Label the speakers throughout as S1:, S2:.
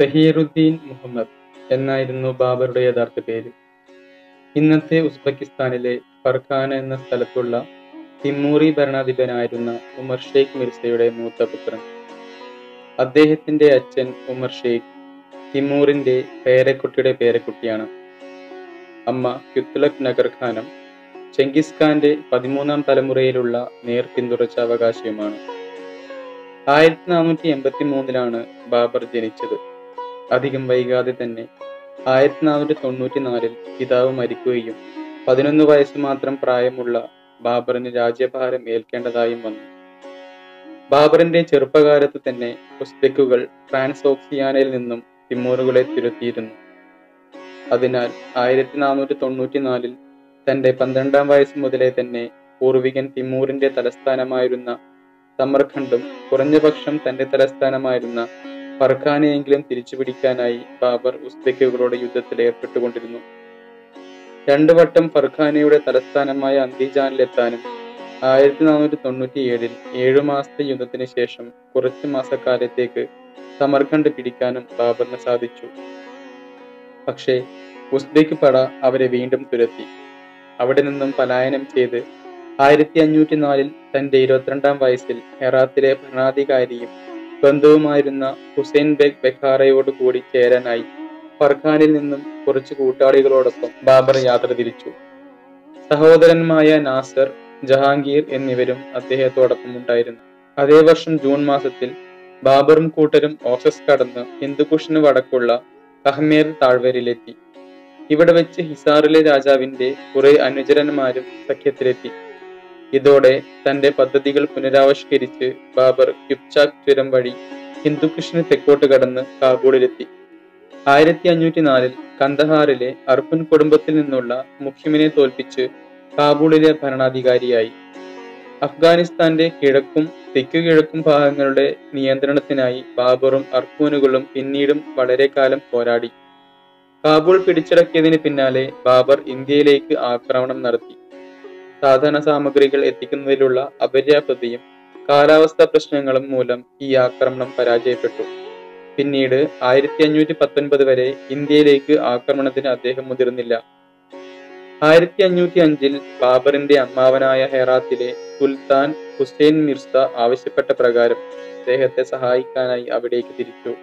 S1: സഹീറുദ്ദീൻ മുഹമ്മദ് എന്നായിരുന്നു ബാബറുടെ യഥാർത്ഥ പേര് ഇന്നത്തെ ഉസ്ബെക്കിസ്ഥാനിലെ ഫർഖാന എന്ന സ്ഥലത്തുള്ള തിമ്മൂറി ഭരണാധിപനായിരുന്ന ഉമർ ഷെയ്ഖ് മിർസയുടെ മൂത്ത പുത്രൻ അദ്ദേഹത്തിന്റെ അച്ഛൻ ഉമർ ഷെയ്ഖ് തിമൂറിന്റെ പേരക്കുട്ടിയുടെ പേരക്കുട്ടിയാണ് അമ്മ ക്യുത്തുലക് നഗർ ഖാനം ചെങ്കിസ് ഖാന്റെ പതിമൂന്നാം തലമുറയിലുള്ള നേർ പിന്തുടർച്ച അവകാശിയുമാണ് ആയിരത്തി നാനൂറ്റി എൺപത്തി മൂന്നിലാണ് ബാബർ ജനിച്ചത് അധികം വൈകാതെ തന്നെ ആയിരത്തി നാനൂറ്റി തൊണ്ണൂറ്റി നാലിൽ പിതാവ് മരിക്കുകയും പതിനൊന്ന് വയസ്സ് മാത്രം പ്രായമുള്ള ബാബറിന് രാജ്യഭാരം ഏൽക്കേണ്ടതായും വന്നു ബാബറിന്റെ ചെറുപ്പകാലത്ത് തന്നെ ഉസ്ബെക്കുകൾ ട്രാൻസോക്സിയാനയിൽ നിന്നും തിമൂറുകളെ തുരത്തിയിരുന്നു അതിനാൽ ആയിരത്തി നാനൂറ്റി തൊണ്ണൂറ്റി നാലിൽ തന്റെ പന്ത്രണ്ടാം വയസ്സ് മുതലേ തന്നെ പൂർവികൻ തിമൂറിന്റെ തലസ്ഥാനമായിരുന്ന സമർഖണ്ഡും കുറഞ്ഞപക്ഷം തന്റെ തലസ്ഥാനമായിരുന്ന ഫർഖാനെയെങ്കിലും തിരിച്ചുപിടിക്കാനായി ബാബർ ഉസ്ബെക്കുകളോട് യുദ്ധത്തിൽ ഏർപ്പെട്ടുകൊണ്ടിരുന്നു രണ്ടു വട്ടം ഫർഖാനയുടെ തലസ്ഥാനമായ അന്തിജാനിലെത്താനും ആയിരത്തി നാനൂറ്റി തൊണ്ണൂറ്റി ഏഴിൽ ഏഴു മാസത്തെ യുദ്ധത്തിന് ശേഷം കുറച്ചു മാസക്കാലത്തേക്ക് സമർഖണ്ഡ് പിടിക്കാനും ബാബറിന് സാധിച്ചു പക്ഷേ ഉസ്ബെക്ക് പട അവരെ വീണ്ടും തുരത്തി അവിടെ നിന്നും പലായനം ചെയ്ത് ആയിരത്തി അഞ്ഞൂറ്റി നാലിൽ തന്റെ ഇരുപത്തിരണ്ടാം വയസ്സിൽ ഹെറാത്തിലെ ഭരണാധികാരിയും ബന്ധുവുമായിരുന്ന ഹുസൈൻ ബെഗ് ബെഖാറയോട് കൂടി ചേരാനായി ഫർഖാനിൽ നിന്നും കുറച്ച് കൂട്ടാളികളോടൊപ്പം ബാബർ യാത്ര തിരിച്ചു സഹോദരന്മായ നാസർ ജഹാംഗീർ എന്നിവരും അദ്ദേഹത്തോടൊപ്പം ഉണ്ടായിരുന്നു അതേ വർഷം ജൂൺ മാസത്തിൽ ബാബറും കൂട്ടരും ഓസസ് കടന്ന് ഹിന്ദുക്കുഷിന് വടക്കുള്ള കഹ്മേർ താഴ്വരയിലെത്തി ഇവിടെ വെച്ച് ഹിസാറിലെ രാജാവിന്റെ കുറെ അനുചരന്മാരും സഖ്യത്തിലെത്തി ഇതോടെ തന്റെ പദ്ധതികൾ പുനരാവിഷ്കരിച്ച് ബാബർ ക്യുപ്ചാക് ചുരം വഴി ഹിന്ദുക്കുഷിന് തെക്കോട്ട് കടന്ന് കാബൂളിലെത്തി ആയിരത്തി അഞ്ഞൂറ്റി നാലിൽ കന്ദഹാറിലെ അർപ്പൻ കുടുംബത്തിൽ നിന്നുള്ള മുഖ്യമിനെ തോൽപ്പിച്ച് കാബൂളിലെ ഭരണാധികാരിയായി അഫ്ഗാനിസ്ഥാന്റെ കിഴക്കും തെക്കുകിഴക്കും ഭാഗങ്ങളുടെ നിയന്ത്രണത്തിനായി ബാബറും അർക്കൂനുകളും പിന്നീടും വളരെ കാലം പോരാടി കാബൂൾ പിടിച്ചടക്കിയതിന് പിന്നാലെ ബാബർ ഇന്ത്യയിലേക്ക് ആക്രമണം നടത്തി സാധന സാമഗ്രികൾ എത്തിക്കുന്നതിലുള്ള അപര്യാപ്തതയും കാലാവസ്ഥാ പ്രശ്നങ്ങളും മൂലം ഈ ആക്രമണം പരാജയപ്പെട്ടു പിന്നീട് ആയിരത്തി അഞ്ഞൂറ്റി പത്തൊൻപത് വരെ ഇന്ത്യയിലേക്ക് ആക്രമണത്തിന് അദ്ദേഹം മുതിർന്നില്ല ആയിരത്തി അഞ്ഞൂറ്റി അഞ്ചിൽ ബാബറിന്റെ അമ്മാവനായ ഹെറാത്തിലെ സുൽത്താൻ ഹുസൈൻ മിർസ ആവശ്യപ്പെട്ട പ്രകാരം അദ്ദേഹത്തെ സഹായിക്കാനായി അവിടേക്ക് തിരിച്ചു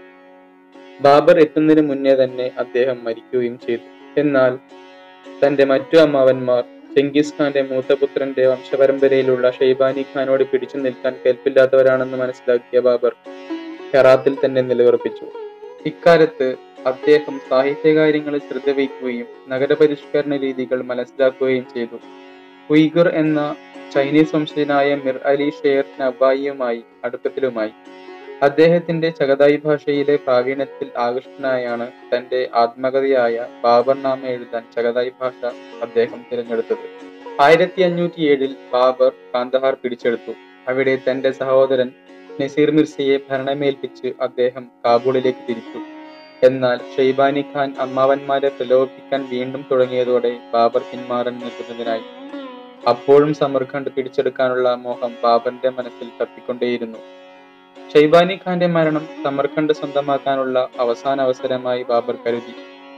S1: ബാബർ എത്തുന്നതിന് മുന്നേ തന്നെ അദ്ദേഹം മരിക്കുകയും ചെയ്തു എന്നാൽ തന്റെ മറ്റു അമ്മാവന്മാർ ചെങ്കിസ് ഖാന്റെ മൂത്തപുത്രന്റെ വംശപരമ്പരയിലുള്ള ഷെയ്ബാനി ഖാനോട് പിടിച്ചു നിൽക്കാൻ കേൾപ്പില്ലാത്തവരാണെന്ന് മനസ്സിലാക്കിയ ബാബർ ഹെറാത്തിൽ തന്നെ നിലയുറപ്പിച്ചു ഇക്കാലത്ത് അദ്ദേഹം സാഹിത്യകാര്യങ്ങളിൽ ശ്രദ്ധ വയ്ക്കുകയും നഗരപരിഷ്കരണ രീതികൾ മനസ്സിലാക്കുകയും ചെയ്തു ഉയ്ഗുർ എന്ന ചൈനീസ് വംശജനായ മിർ അലി ഷെയർ നബായിയുമായി അടുപ്പത്തിലുമായി അദ്ദേഹത്തിന്റെ ചഗതായി ഭാഷയിലെ പ്രാവീണ്യത്തിൽ ആകൃഷ്ടനായാണ് തന്റെ ആത്മകഥയായ ബാബർനാമ എഴുതാൻ ചഗതായി ഭാഷ അദ്ദേഹം തിരഞ്ഞെടുത്തത് ആയിരത്തി അഞ്ഞൂറ്റി ഏഴിൽ ബാബർ കാന്തഹാർ പിടിച്ചെടുത്തു അവിടെ തന്റെ സഹോദരൻ നസീർ മിർസയെ ഭരണമേൽപ്പിച്ച് അദ്ദേഹം കാബൂളിലേക്ക് തിരിച്ചു എന്നാൽ ഷെയ്ബാനി ഖാൻ അമ്മാവന്മാരെ പ്രലോഭിപ്പിക്കാൻ വീണ്ടും തുടങ്ങിയതോടെ ബാബർ പിന്മാറാൻ നിൽക്കുന്നതിനായി അപ്പോഴും സമർഖണ്ഡ് പിടിച്ചെടുക്കാനുള്ള മോഹം ബാബറിന്റെ മനസ്സിൽ തപ്പിക്കൊണ്ടേയിരുന്നു ഷെയ്ബാനി ഖാന്റെ മരണം സമർഖണ്ഡ് സ്വന്തമാക്കാനുള്ള അവസാന അവസരമായി ബാബർ കരുതി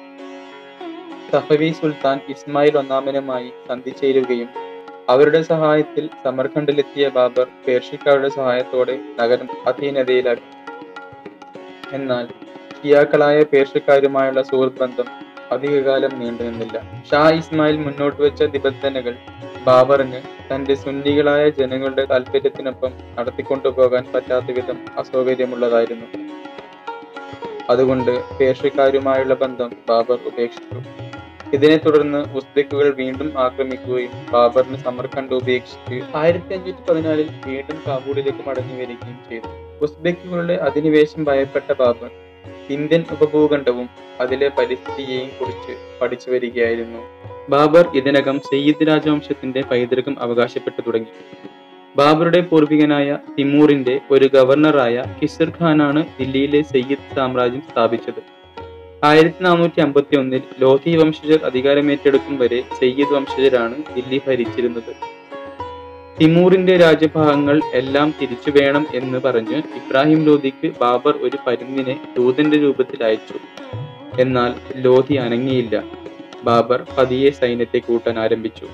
S1: സഫവി സുൽത്താൻ ഇസ്മായിൽ ഒന്നാമനുമായി സന്ധി ചേരുകയും അവരുടെ സഹായത്തിൽ സമർഖണ്ഡിലെത്തിയ ബാബർ പേർഷ്യക്കാരുടെ സഹായത്തോടെ നഗരം അധീനതയിലാക്കി എന്നാൽ ഷിയാക്കളായ പേർഷ്യക്കാരുമായുള്ള സുഹൃത്ത് ബന്ധം അധികകാലം നീണ്ടുനിന്നില്ല ഷാ ഇസ്മായിൽ മുന്നോട്ട് വെച്ച നിബന്ധനകൾ ബാബറിന് തന്റെ സുന്നികളായ ജനങ്ങളുടെ താല്പര്യത്തിനൊപ്പം നടത്തിക്കൊണ്ടുപോകാൻ പറ്റാത്ത വിധം അസൗകര്യമുള്ളതായിരുന്നു അതുകൊണ്ട് പേർഷ്യക്കാരുമായുള്ള ബന്ധം ബാബർ ഉപേക്ഷിച്ചു ഇതിനെ തുടർന്ന് ഉസ്ബെക്കുകൾ വീണ്ടും ആക്രമിക്കുകയും ബാബറിന് സമർഖണ്ഡ് ഉപേക്ഷിച്ച് ആയിരത്തി അഞ്ഞൂറ്റി പതിനാലിൽ വീണ്ടും കാബൂളിലേക്ക് മടങ്ങി വരികയും ചെയ്തു ഉസ്ബെക്കുകളുടെ അധിനിവേശം ഭയപ്പെട്ട ബാബർ ഇന്ത്യൻ ഉപഭൂഖണ്ഡവും അതിലെ പരിസ്ഥിതിയെയും കുറിച്ച് പഠിച്ചു വരികയായിരുന്നു ബാബർ ഇതിനകം സയ്യിദ് രാജവംശത്തിന്റെ പൈതൃകം അവകാശപ്പെട്ടു തുടങ്ങി ബാബറുടെ പൂർവികനായ തിമൂറിന്റെ ഒരു ഗവർണറായ കിസർ ഖാനാണ് ദില്ലിയിലെ സയ്യിദ് സാമ്രാജ്യം സ്ഥാപിച്ചത് ആയിരത്തി നാനൂറ്റി അമ്പത്തി ഒന്നിൽ ലോധി വംശജർ അധികാരമേറ്റെടുക്കും വരെ സയ്യിദ് വംശജരാണ് ദില്ലി ഭരിച്ചിരുന്നത് തിമൂറിന്റെ രാജ്യഭാഗങ്ങൾ എല്ലാം തിരിച്ചു വേണം എന്ന് പറഞ്ഞ് ഇബ്രാഹിം ലോധിക്ക് ബാബർ ഒരു പരുന്നിനെ ദൂതന്റെ രൂപത്തിൽ അയച്ചു എന്നാൽ ലോധി അനങ്ങിയില്ല ബാബർ പതിയെ സൈന്യത്തെ കൂട്ടാൻ ആരംഭിച്ചു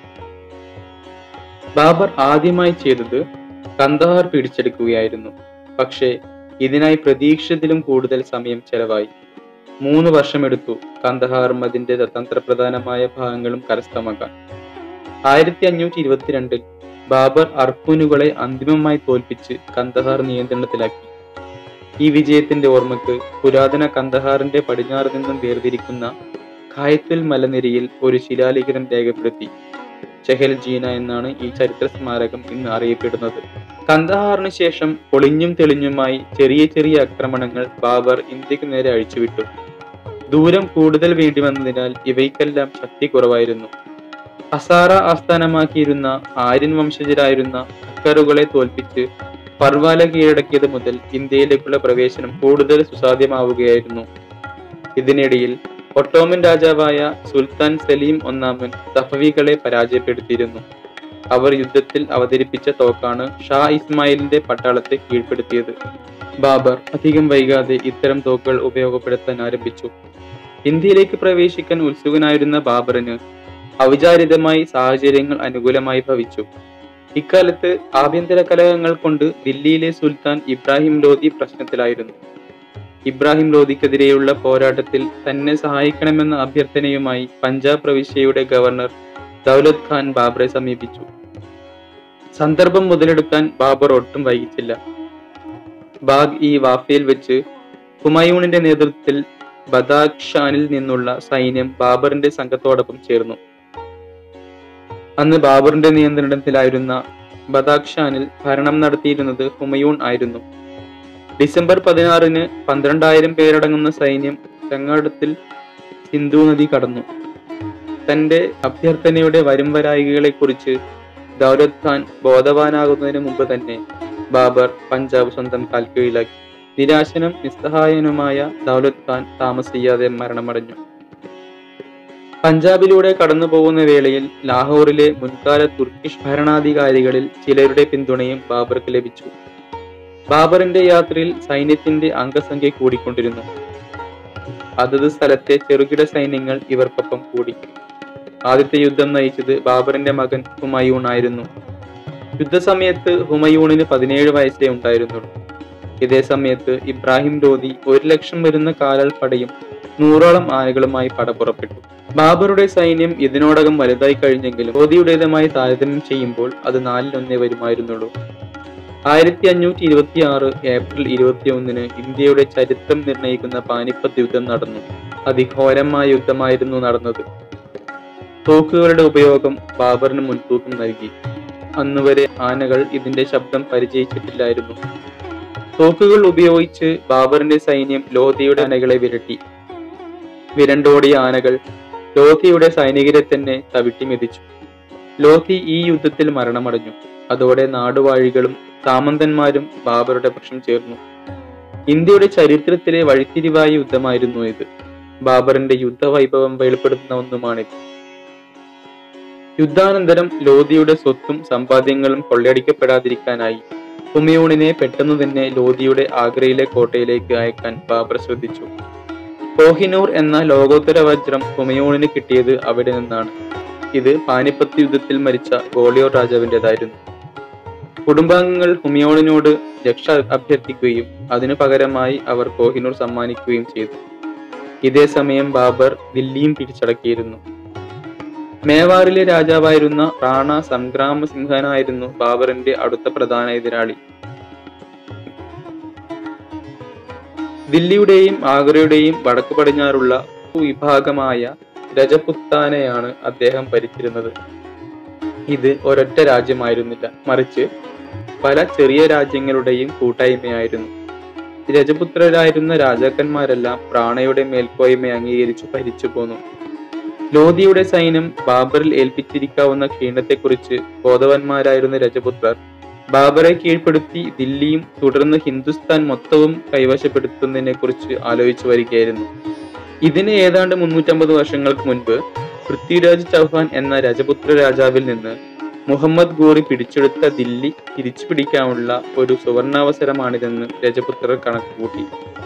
S1: ബാബർ ആദ്യമായി ചെയ്തത് കന്ദഹാർ പിടിച്ചെടുക്കുകയായിരുന്നു പക്ഷേ ഇതിനായി പ്രതീക്ഷിച്ചതിലും കൂടുതൽ സമയം ചെലവായി മൂന്ന് വർഷമെടുത്തു കന്ദഹാറും അതിന്റെ തന്ത്രപ്രധാനമായ ഭാഗങ്ങളും കരസ്ഥമാക്കാൻ ആയിരത്തി അഞ്ഞൂറ്റി ഇരുപത്തിരണ്ടിൽ ബാബർ അർപ്പൂനുകളെ അന്തിമമായി തോൽപ്പിച്ച് കന്ദഹാർ നിയന്ത്രണത്തിലാക്കി ഈ വിജയത്തിന്റെ ഓർമ്മക്ക് പുരാതന കന്ദഹാറിന്റെ പടിഞ്ഞാറ് നിന്നും വേർതിരിക്കുന്ന ഖായത്തുൽ മലനിരയിൽ ഒരു ശിലാലിഖിതം രേഖപ്പെടുത്തി ചെഹൽ ജീന എന്നാണ് ഈ ചരിത്ര സ്മാരകം ഇന്ന് അറിയപ്പെടുന്നത് കന്ദഹാറിന് ശേഷം പൊളിഞ്ഞും തെളിഞ്ഞുമായി ചെറിയ ചെറിയ ആക്രമണങ്ങൾ ബാബർ ഇന്ത്യക്ക് നേരെ അഴിച്ചുവിട്ടു ദൂരം കൂടുതൽ വേണ്ടി വന്നതിനാൽ ഇവയ്ക്കെല്ലാം ശക്തി കുറവായിരുന്നു അസാറ ആസ്ഥാനമാക്കിയിരുന്ന ആര്യൻ വംശജരായിരുന്ന ഖക്കറുകളെ തോൽപ്പിച്ച് പർവാല കീഴടക്കിയത് മുതൽ ഇന്ത്യയിലേക്കുള്ള പ്രവേശനം കൂടുതൽ സുസാധ്യമാവുകയായിരുന്നു ഇതിനിടയിൽ ഒട്ടോമൻ രാജാവായ സുൽത്താൻ സലീം ഒന്നാമൻ സഫവികളെ പരാജയപ്പെടുത്തിയിരുന്നു അവർ യുദ്ധത്തിൽ അവതരിപ്പിച്ച തോക്കാണ് ഷാ ഇസ്മായിലിന്റെ പട്ടാളത്തെ കീഴ്പ്പെടുത്തിയത് ബാബർ അധികം വൈകാതെ ഇത്തരം തോക്കുകൾ ഉപയോഗപ്പെടുത്താൻ ആരംഭിച്ചു ഇന്ത്യയിലേക്ക് പ്രവേശിക്കാൻ ഉത്സുകനായിരുന്ന ബാബറിന് അവിചാരിതമായി സാഹചര്യങ്ങൾ അനുകൂലമായി ഭവിച്ചു ഇക്കാലത്ത് ആഭ്യന്തര കലഹങ്ങൾ കൊണ്ട് ദില്ലിയിലെ സുൽത്താൻ ഇബ്രാഹിം ലോധി പ്രശ്നത്തിലായിരുന്നു ഇബ്രാഹിം ലോധിക്കെതിരെയുള്ള പോരാട്ടത്തിൽ തന്നെ സഹായിക്കണമെന്ന അഭ്യർത്ഥനയുമായി പഞ്ചാബ് പ്രവിശ്യയുടെ ഗവർണർ ദൗലത് ഖാൻ ബാബറെ സമീപിച്ചു സന്ദർഭം മുതലെടുക്കാൻ ബാബർ ഒട്ടും വൈകിച്ചില്ല ബാഗ് ഈ വാഫയിൽ വെച്ച് ഹുമായൂണിന്റെ നേതൃത്വത്തിൽ ബദാഖ്ഷാനിൽ നിന്നുള്ള സൈന്യം ബാബറിന്റെ സംഘത്തോടൊപ്പം ചേർന്നു അന്ന് ബാബറിന്റെ നിയന്ത്രണത്തിലായിരുന്ന ബദാഖ്ഷാനിൽ ഭരണം നടത്തിയിരുന്നത് ഹുമയൂൺ ആയിരുന്നു ഡിസംബർ പതിനാറിന് പന്ത്രണ്ടായിരം പേരടങ്ങുന്ന സൈന്യം ചങ്ങാടത്തിൽ സിന്ധു നദി കടന്നു തന്റെ അഭ്യർത്ഥനയുടെ വരും വരായികളെ കുറിച്ച് ദൗലത് ഖാൻ ബോധവാനാകുന്നതിന് മുമ്പ് തന്നെ ബാബർ പഞ്ചാബ് സ്വന്തം കാൽക്കീഴിലാക്കി നിരാശനും നിസ്സഹായനുമായ ദൗലത് ഖാൻ താമസിയാതെ മരണമടഞ്ഞു പഞ്ചാബിലൂടെ കടന്നു പോകുന്ന വേളയിൽ ലാഹോറിലെ മുൻകാല തുർക്കിഷ് ഭരണാധികാരികളിൽ ചിലരുടെ പിന്തുണയും ബാബർക്ക് ലഭിച്ചു ബാബറിന്റെ യാത്രയിൽ സൈന്യത്തിന്റെ അംഗസംഖ്യ കൂടിക്കൊണ്ടിരുന്നു അതത് സ്ഥലത്തെ ചെറുകിട സൈന്യങ്ങൾ ഇവർക്കൊപ്പം കൂടി ആദ്യത്തെ യുദ്ധം നയിച്ചത് ബാബറിന്റെ മകൻ ഹുമയൂൺ ആയിരുന്നു യുദ്ധസമയത്ത് ഹുമയൂണിന് പതിനേഴ് വയസ്സേ ഉണ്ടായിരുന്നുള്ളൂ ഇതേ സമയത്ത് ഇബ്രാഹിം ലോധി ഒരു ലക്ഷം വരുന്ന കാലാൾപ്പടയും നൂറോളം ആനകളുമായി പട പുറപ്പെട്ടു ബാബറുടെ സൈന്യം ഇതിനോടകം വലുതായി കഴിഞ്ഞെങ്കിലും ലോധിയുടേതുമായി താരതമ്യം ചെയ്യുമ്പോൾ അത് നാലിലൊന്നേ വരുമായിരുന്നുള്ളൂ ആയിരത്തി അഞ്ഞൂറ്റി ഇരുപത്തി ആറ് ഏപ്രിൽ ഇരുപത്തി ഒന്നിന് ഇന്ത്യയുടെ ചരിത്രം നിർണയിക്കുന്ന പാനിപ്പത്ത് യുദ്ധം നടന്നു അതിഘോരമായ യുദ്ധമായിരുന്നു നടന്നത് തോക്കുകളുടെ ഉപയോഗം ബാബറിന് മുൻതൂക്കം നൽകി അന്നുവരെ ആനകൾ ഇതിന്റെ ശബ്ദം പരിചയിച്ചിട്ടില്ലായിരുന്നു തോക്കുകൾ ഉപയോഗിച്ച് ബാബറിന്റെ സൈന്യം ലോധിയുടെ ആനകളെ വിരട്ടി വിരണ്ടോടിയ ആനകൾ ലോധിയുടെ സൈനികരെ തന്നെ തവിട്ടി മെതിച്ചു ലോധി ഈ യുദ്ധത്തിൽ മരണമടഞ്ഞു അതോടെ നാടുവാഴികളും സാമന്തന്മാരും ബാബറുടെ പക്ഷം ചേർന്നു ഇന്ത്യയുടെ ചരിത്രത്തിലെ വഴിത്തിരിവായ യുദ്ധമായിരുന്നു ഇത് ബാബറിന്റെ യുദ്ധവൈഭവം വെളിപ്പെടുത്തുന്ന ഒന്നുമാണിത് യുദ്ധാനന്തരം ലോധിയുടെ സ്വത്തും സമ്പാദ്യങ്ങളും കൊള്ളയടിക്കപ്പെടാതിരിക്കാനായി ഹുമയൂണിനെ പെട്ടെന്ന് തന്നെ ലോധിയുടെ ആഗ്രയിലെ കോട്ടയിലേക്ക് അയക്കാൻ ബാബർ ശ്രദ്ധിച്ചു കോഹിനൂർ എന്ന ലോകോത്തര വജ്രം ഹുമയൂണിന് കിട്ടിയത് അവിടെ നിന്നാണ് ഇത് പാനിപ്പത്ത് യുദ്ധത്തിൽ മരിച്ച ഗോളിയോർ രാജാവിൻ്റെതായിരുന്നു കുടുംബാംഗങ്ങൾ ഹുമയോണിനോട് രക്ഷ അഭ്യർത്ഥിക്കുകയും അതിനു പകരമായി അവർ കോഹിനൂർ സമ്മാനിക്കുകയും ചെയ്തു ഇതേ സമയം ബാബർ ദില്ലിയും പിടിച്ചടക്കിയിരുന്നു മേവാറിലെ രാജാവായിരുന്ന റാണ സംഗ്രാമ സിംഹനായിരുന്നു ബാബറിന്റെ അടുത്ത പ്രധാന എതിരാളി ദില്ലിയുടെയും ആഗ്രയുടെയും വടക്കു പടിഞ്ഞാറുള്ള വിഭാഗമായ രജപുത്താനെയാണ് അദ്ദേഹം ഭരിച്ചിരുന്നത് ഇത് ഒരൊറ്റ രാജ്യമായിരുന്നില്ല മറിച്ച് പല ചെറിയ രാജ്യങ്ങളുടെയും കൂട്ടായ്മയായിരുന്നു രജപുത്രരായിരുന്ന രാജാക്കന്മാരെല്ലാം പ്രാണയുടെ മേൽക്കോയ്മ അംഗീകരിച്ചു ഭരിച്ചു പോന്നു ലോധിയുടെ സൈന്യം ബാബറിൽ ഏൽപ്പിച്ചിരിക്കാവുന്ന ക്ഷീണത്തെക്കുറിച്ച് ബോധവാന്മാരായിരുന്ന രജപുത്രർ ബാബറെ കീഴ്പ്പെടുത്തി ദില്ലിയും തുടർന്ന് ഹിന്ദുസ്ഥാൻ മൊത്തവും കൈവശപ്പെടുത്തുന്നതിനെ കുറിച്ച് ആലോചിച്ചു വരികയായിരുന്നു ഇതിന് ഏതാണ്ട് മുന്നൂറ്റമ്പത് വർഷങ്ങൾക്ക് മുൻപ് പൃഥ്വിരാജ് ചൗഹാൻ എന്ന രജപുത്ര രാജാവിൽ നിന്ന് മുഹമ്മദ് ഗോറി പിടിച്ചെടുത്ത ദില്ലി തിരിച്ചു പിടിക്കാനുള്ള ഒരു സുവർണാവസരമാണിതെന്ന് രജപുത്രർ കണക്കുകൂട്ടി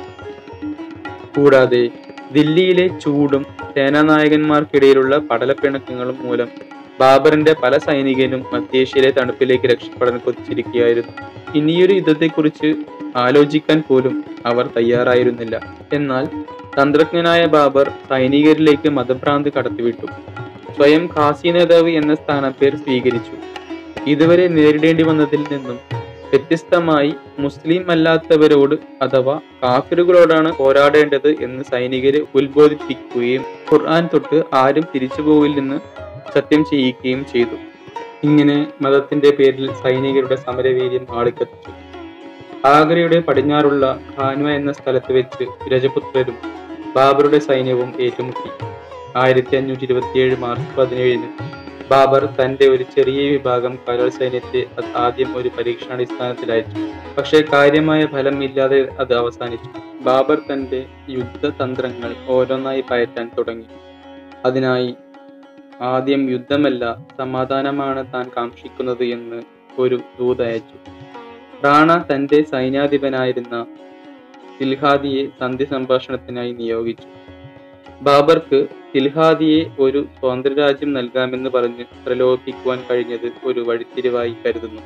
S1: കൂടാതെ ദില്ലിയിലെ ചൂടും സേനാനായകന്മാർക്കിടയിലുള്ള പടലപ്പിണക്കങ്ങളും മൂലം ബാബറിന്റെ പല സൈനികരും മധ്യേഷ്യയിലെ തണുപ്പിലേക്ക് രക്ഷപ്പെടാൻ കൊതിച്ചിരിക്കുകയായിരുന്നു ഇനിയൊരു യുദ്ധത്തെക്കുറിച്ച് ആലോചിക്കാൻ പോലും അവർ തയ്യാറായിരുന്നില്ല എന്നാൽ തന്ത്രജ്ഞനായ ബാബർ സൈനികരിലേക്ക് മതഭ്രാന്ത് കടത്തിവിട്ടു സ്വയം ഖാസി നേതാവ് എന്ന സ്ഥാനപ്പേർ സ്വീകരിച്ചു ഇതുവരെ നേരിടേണ്ടി വന്നതിൽ നിന്നും വ്യത്യസ്തമായി മുസ്ലിം അല്ലാത്തവരോട് അഥവാ കാഫിറുകളോടാണ് പോരാടേണ്ടത് എന്ന് സൈനികരെ ഉത്ബോധിപ്പിക്കുകയും ഖുർആൻ തൊട്ട് ആരും തിരിച്ചു പോവില്ലെന്ന് സത്യം ചെയ്യിക്കുകയും ചെയ്തു ഇങ്ങനെ മതത്തിന്റെ പേരിൽ സൈനികരുടെ സമരവീര്യം ആളിക്കത്തിച്ചു ആഗ്രയുടെ പടിഞ്ഞാറുള്ള ഖാൻവ എന്ന സ്ഥലത്ത് വെച്ച് രജപുത്രരും ബാബറുടെ സൈന്യവും ഏറ്റുമുട്ടി ആയിരത്തി അഞ്ഞൂറ്റി ഇരുപത്തിയേഴ് മാർച്ച് പതിനേഴിന് ബാബർ തന്റെ ഒരു ചെറിയ വിഭാഗം കരോൾ സൈന്യത്തെ അത് ആദ്യം ഒരു പരീക്ഷണാടിസ്ഥാനത്തിൽ അയച്ചു പക്ഷേ കാര്യമായ ഫലം ഇല്ലാതെ അത് അവസാനിച്ചു ബാബർ തന്റെ യുദ്ധതന്ത്രങ്ങൾ ഓരോന്നായി പയറ്റാൻ തുടങ്ങി അതിനായി ആദ്യം യുദ്ധമല്ല സമാധാനമാണ് താൻ കാക്ഷിക്കുന്നത് എന്ന് ഒരു ദൂതയച്ചു റാണ തന്റെ സൈന്യാധിപനായിരുന്ന തിൽഹാദിയെ സന്ധി സംഭാഷണത്തിനായി നിയോഗിച്ചു ബാബർക്ക് തിൽഹാദിയെ ഒരു സ്വാതന്ത്ര്യരാജ്യം നൽകാമെന്ന് പറഞ്ഞ് പ്രലോഭിപ്പിക്കുവാൻ കഴിഞ്ഞത് ഒരു വഴിത്തിരിവായി കരുതുന്നു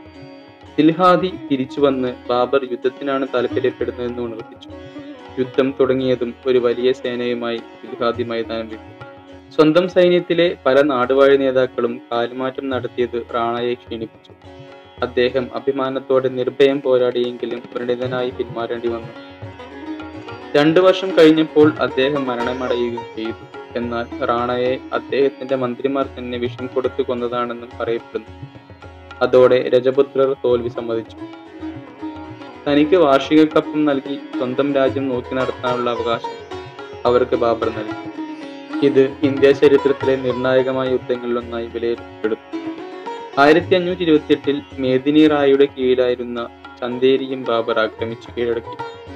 S1: തിൽഹാദി തിരിച്ചു വന്ന് ബാബർ യുദ്ധത്തിനാണ് താല്പര്യപ്പെടുന്നതെന്ന് ഉണർത്തിച്ചു യുദ്ധം തുടങ്ങിയതും ഒരു വലിയ സേനയുമായി തിൽഹാദി മൈതാനം വിട്ടു സ്വന്തം സൈന്യത്തിലെ പല നാടുവാഴി നേതാക്കളും കാൽമാറ്റം നടത്തിയത് റാണയെ ക്ഷീണിപ്പിച്ചു അദ്ദേഹം അഭിമാനത്തോടെ നിർഭയം പോരാടിയെങ്കിലും വ്രണിതനായി പിന്മാറേണ്ടി വന്നു രണ്ടു വർഷം കഴിഞ്ഞപ്പോൾ അദ്ദേഹം മരണമടയുകയും ചെയ്തു എന്നാൽ റാണയെ അദ്ദേഹത്തിന്റെ മന്ത്രിമാർ തന്നെ വിഷം കൊടുത്തു കൊന്നതാണെന്നും പറയപ്പെടുന്നു അതോടെ രജപുത്രർ തോൽവി സമ്മതിച്ചു തനിക്ക് വാർഷിക കപ്പം നൽകി സ്വന്തം രാജ്യം നോക്കി നടത്താനുള്ള അവകാശം അവർക്ക് ബാബർ നൽകി ഇത് ഇന്ത്യ ചരിത്രത്തിലെ നിർണായകമായ യുദ്ധങ്ങളിലൊന്നായി വിലയിരുത്തപ്പെടുന്നു ആയിരത്തി അഞ്ഞൂറ്റി ഇരുപത്തിയെട്ടിൽ മേദിനി റായുടെ കീഴിലായിരുന്ന ചന്തേരിയും ബാബർ ആക്രമിച്ചു കീഴടക്കി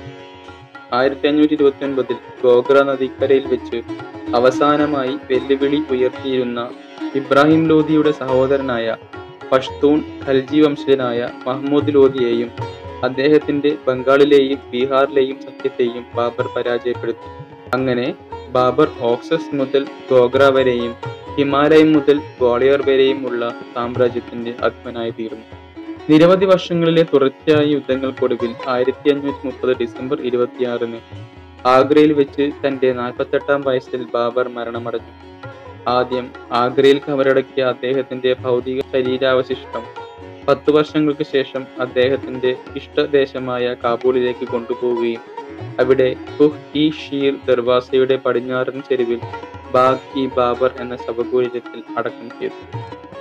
S1: ആയിരത്തി അഞ്ഞൂറ്റി ഇരുപത്തി ഒൻപതിൽ ഗോഗ്ര നദിക്കരയിൽ വെച്ച് അവസാനമായി വെല്ലുവിളി ഉയർത്തിയിരുന്ന ഇബ്രാഹിം ലോധിയുടെ സഹോദരനായ പഷ്തൂൺ ഖൽജി വംശജനായ മഹ്മൂദ് ലോധിയെയും അദ്ദേഹത്തിന്റെ ബംഗാളിലെയും ബീഹാറിലെയും സഖ്യത്തെയും ബാബർ പരാജയപ്പെടുത്തി അങ്ങനെ ബാബർ ഓക്സസ് മുതൽ ഗോഗ്ര വരെയും ഹിമാലയം മുതൽ ഗ്വാളിയർ വരെയും ഉള്ള സാമ്രാജ്യത്തിന്റെ അധിപനായി തീർന്നു നിരവധി വർഷങ്ങളിലെ തുടർച്ചയായ യുദ്ധങ്ങൾക്കൊടുവിൽ ആയിരത്തി അഞ്ഞൂറ്റി മുപ്പത് ഡിസംബർ ഇരുപത്തിയാറിന് ആഗ്രയിൽ വെച്ച് തന്റെ നാൽപ്പത്തെട്ടാം വയസ്സിൽ ബാബർ മരണമടഞ്ഞു ആദ്യം ആഗ്രയിൽ കവറടക്കിയ അദ്ദേഹത്തിന്റെ ഭൗതിക ശരീരാവശിഷ്ടം പത്തു വർഷങ്ങൾക്ക് ശേഷം അദ്ദേഹത്തിന്റെ ഇഷ്ടദേശമായ കാബൂളിലേക്ക് കൊണ്ടുപോവുകയും അവിടെ കുഹ് ഇ ഷീർ ദർവാസയുടെ പടിഞ്ഞാറൻ ചെരുവിൽ ബാഗ് ഇ ബാബർ എന്ന ശവകുടീരത്തിൽ അടക്കം ചെയ്തു